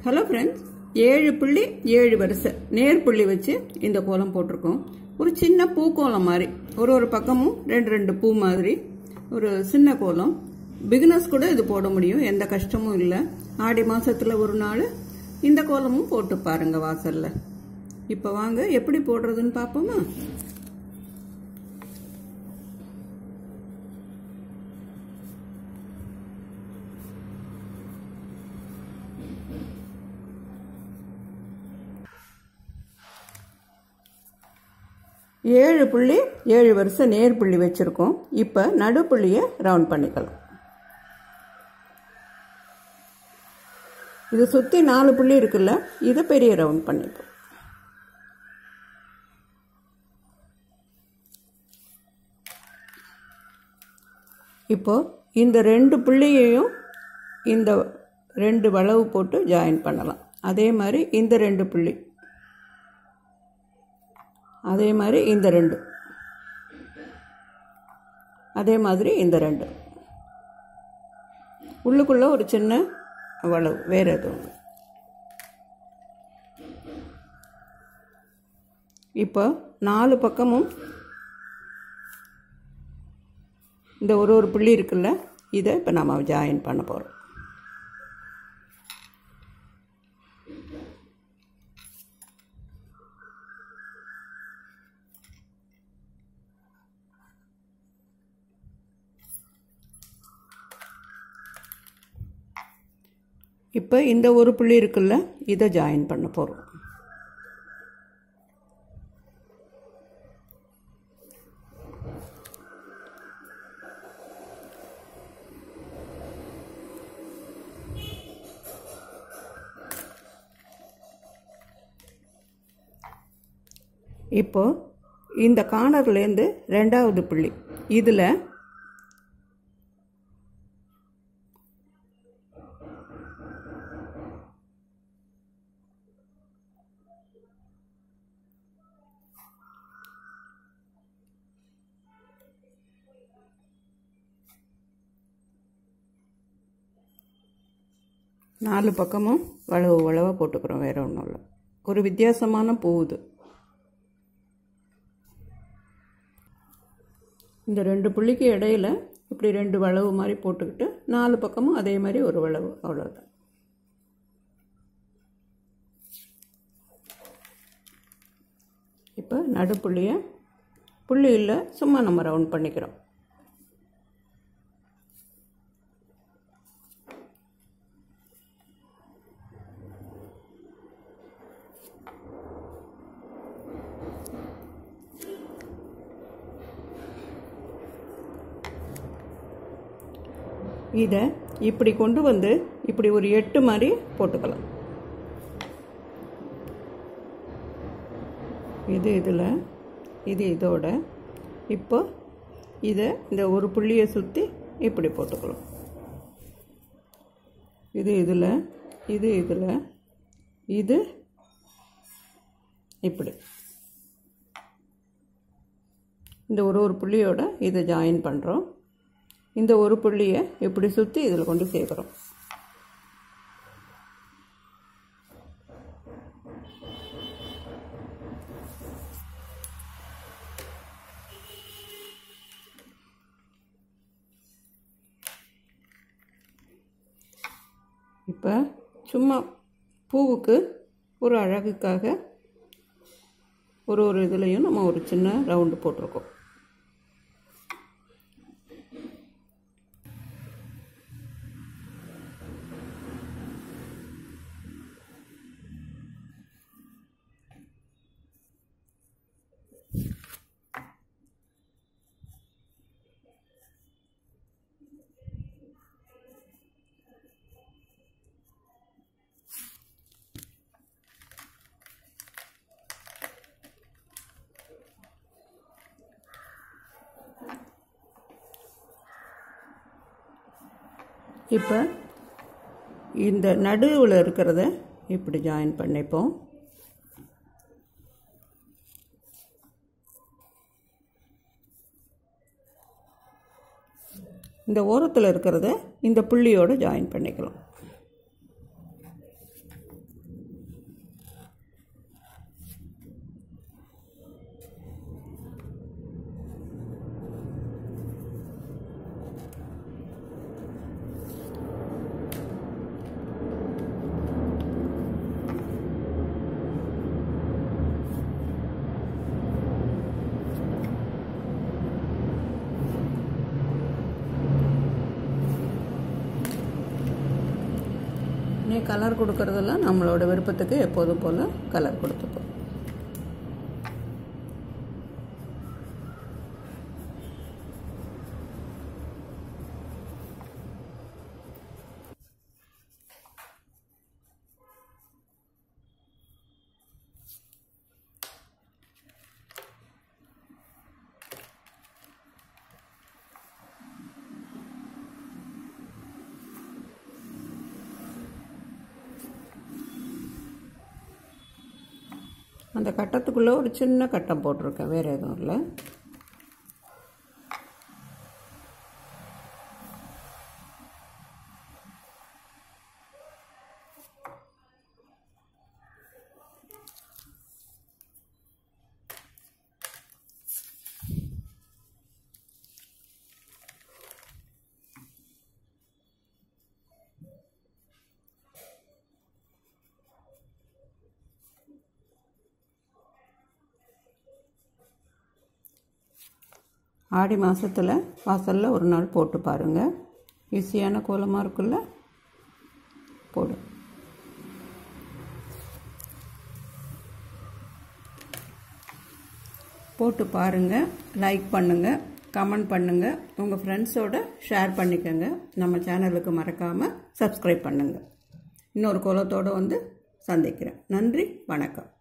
Hello friends ஏழு புள்ளி ஏழு வரிசை நேர் புள்ளி வச்சு இந்த கோலம் போட்டிருக்கோம் ஒரு சின்ன பூக்கோலம் மாதிரி ஒரு ஒரு பக்கமும் ரெண்டு ரெண்டு பூ மாதிரி ஒரு சின்ன கோலம் பிகினர்ஸ் கூட இது போட முடியும் எந்த கஷ்டமும் இல்லை ஆடி மாசத்துல ஒரு நாள் இந்த கோலமும் போட்டு பாருங்க வாசல்ல இப்போ வாங்க எப்படி போடுறதுன்னு பார்ப்போமா ஏழு புள்ளி ஏழு வருஷம் நேர் புள்ளி வச்சுருக்கோம் இப்போ நடுப்புள்ளியை ரவுண்ட் பண்ணிக்கலாம் இது சுற்றி நாலு புள்ளி இருக்குல்ல இதை பெரிய ரவுண்ட் பண்ணிப்போம் இப்போ இந்த ரெண்டு புள்ளியையும் இந்த ரெண்டு வளவு போட்டு ஜாயின் பண்ணலாம் அதே மாதிரி இந்த ரெண்டு புள்ளி அதே மாதிரி இந்த ரெண்டு அதே மாதிரி இந்த ரெண்டு உள்ளுக்குள்ள ஒரு சின்ன வளவு வேற எதுவும் இல்லை. இப்போ நாலு பக்கமும் இந்த ஒரு ஒரு புள்ளி இருக்குல்ல இதை இப்போ நம்ம ஜாயின் பண்ண போகிறோம் இப்போ இந்த ஒரு புள்ளி இருக்குல்ல இதை ஜாயின் பண்ண போகிறோம் இப்போ இந்த கார்னர்லேருந்து ரெண்டாவது புள்ளி இதில் நாலு பக்கமும் வளவு வளவாக போட்டுக்கிறோம் வேற ஒன்றும் இல்லை ஒரு வித்தியாசமான பூ இது இந்த ரெண்டு புள்ளிக்கு இடையில இப்படி ரெண்டு வளவு மாதிரி போட்டுக்கிட்டு நாலு பக்கமும் அதே மாதிரி ஒரு வளவு அவ்வளோதான் இப்போ நடுப்புள்ளியை புள்ளி இல்லை சும்மா நம்ம ரவுண்ட் பண்ணிக்கிறோம் இதை இப்படி கொண்டு வந்து இப்படி ஒரு எட்டு மாதிரி போட்டுக்கலாம் இது இதில் இது இதோட இப்போ இதை இந்த ஒரு புள்ளியை சுற்றி இப்படி போட்டுக்கலாம் இது இதில் இது இதில் இது இப்படி இந்த ஒரு ஒரு புள்ளியோட இதை ஜாயின் பண்ணுறோம் இந்த ஒரு புள்ளியை இப்படி சுற்றி இதில் கொண்டு சேர்க்குறோம் இப்போ சும்மா பூவுக்கு ஒரு அழகுக்காக ஒரு ஒரு இதுலேயும் நம்ம ஒரு சின்ன ரவுண்டு போட்டிருக்கோம் இப்போ இந்த நடுவில் இருக்கிறத இப்படி ஜாயின் பண்ணிப்போம் இந்த ஓரத்தில் இருக்கிறத இந்த புள்ளியோடு ஜாயின் பண்ணிக்கலாம் நீ கலர் கொடுக்கறதெல்லாம் நம்மளோட விருப்பத்துக்கு எப்போதும் போல் கலர் கொடுத்துப்போம் அந்த கட்டத்துக்குள்ளே ஒரு சின்ன கட்டம் போட்டிருக்கேன் வேறு எதுவும் இல்லை ஆடி மாதத்தில் வாசலில் ஒரு நாள் போட்டு பாருங்கள் ஈஸியான கோலமாக இருக்குல்ல போடு போட்டு பாருங்கள் லைக் பண்ணுங்கள் கமெண்ட் பண்ணுங்கள் உங்கள் ஃப்ரெண்ட்ஸோட ஷேர் பண்ணிக்கோங்க நம்ம சேனலுக்கு மறக்காமல் சப்ஸ்கிரைப் பண்ணுங்கள் இன்னொரு கோலத்தோடு வந்து சந்திக்கிறேன் நன்றி வணக்கம்